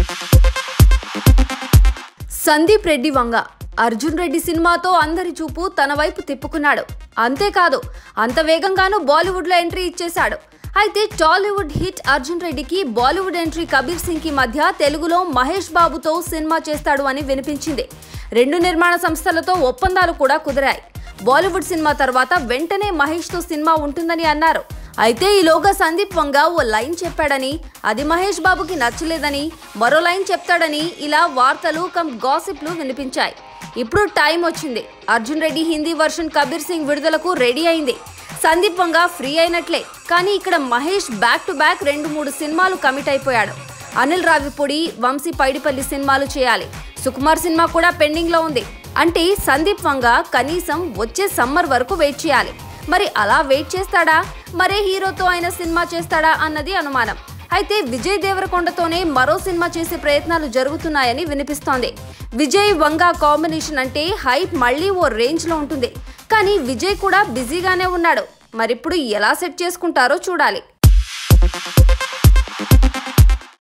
సందీప్ రెడ్డి వంగ అర్జున్ రెడ్డి సినిమాతో అందరి చూపు తన వైపు తిప్పుకున్నాడు అంతేకాదు అంత వేగంగానూ బాలీవుడ్లో ఎంట్రీ ఇచ్చేశాడు అయితే టాలీవుడ్ హిట్ అర్జున్ రెడ్డికి బాలీవుడ్ ఎంట్రీ కబీర్ సింగ్ కి మధ్య తెలుగులో మహేష్ బాబుతో సినిమా చేస్తాడు అని వినిపించింది రెండు నిర్మాణ సంస్థలతో ఒప్పందాలు కూడా కుదిరాయి బాలీవుడ్ సినిమా తర్వాత వెంటనే మహేష్తో సినిమా ఉంటుందని అన్నారు అయితే ఈలోగా సందీప్ వంగ ఓ లైన్ చెప్పాడని అది మహేష్ బాబుకి నచ్చలేదని మరో లైన్ చెప్తాడని ఇలా వార్తలు కమ్ గాసిప్లు వినిపించాయి ఇప్పుడు టైం వచ్చింది అర్జున్ రెడ్డి హిందీ వర్షన్ కబీర్ సింగ్ విడుదలకు రెడీ అయింది సందీప్ వంగ ఫ్రీ అయినట్లే కానీ ఇక్కడ మహేష్ బ్యాక్ టు బ్యాక్ రెండు మూడు సినిమాలు కమిట్ అయిపోయాడు అనిల్ రావిపూడి వంశీ పైడిపల్లి సినిమాలు చేయాలి సుకుమార్ సినిమా కూడా పెండింగ్ లో ఉంది అంటే సందీప్ వంగ కనీసం వచ్చే సమ్మర్ వరకు వెయిట్ చేయాలి మరి అలా వెయిట్ చేస్తాడా మరే హీరోతో ఆయన సినిమా చేస్తాడా అన్నది అనుమానం అయితే విజయ్ దేవరకొండతోనే మరో సినిమా చేసే ప్రయత్నాలు జరుగుతున్నాయని వినిపిస్తోంది విజయ్ వంగ కాంబినేషన్ అంటే హైప్ మళ్ళీ ఓ రేంజ్ లో ఉంటుంది కానీ విజయ్ కూడా బిజీగానే ఉన్నాడు మరిప్పుడు ఎలా సెట్ చేసుకుంటారో చూడాలి